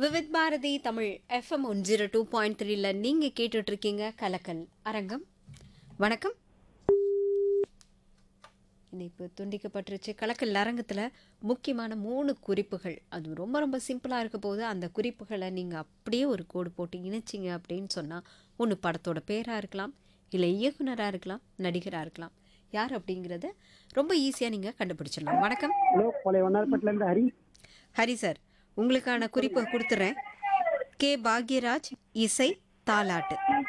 Vividh Bharati Tamil FM one zero two point த்ரீல நீங்க கேட்டுட்டு இருக்கீங்க கலக்கல் அரங்கம் வணக்கம் இணைப்பு துண்டிக்கப்பட்டுருச்சு கலக்கல் அரங்கத்தில் முக்கியமான மூணு குறிப்புகள் அது ரொம்ப ரொம்ப சிம்பிளாக இருக்க போது அந்த குறிப்புகளை நீங்கள் அப்படியே ஒரு கோடு போட்டு இணைச்சிங்க அப்படின்னு சொன்னால் ஒன்று படத்தோட பேராக இருக்கலாம் இல்லை இயக்குனராக இருக்கலாம் நடிகராக இருக்கலாம் யார் அப்படிங்கிறத ரொம்ப ஈஸியாக நீங்கள் கண்டுபிடிச்சிடலாம் வணக்கம் ஹலோ பழைய வண்ணாரப்பேட்டில இருந்து ஹரி ஹரி சார் உங்களுக்கான குறிப்பை கொடுத்துறேன் கே பாக்யராஜ் இசை தாலாட்டு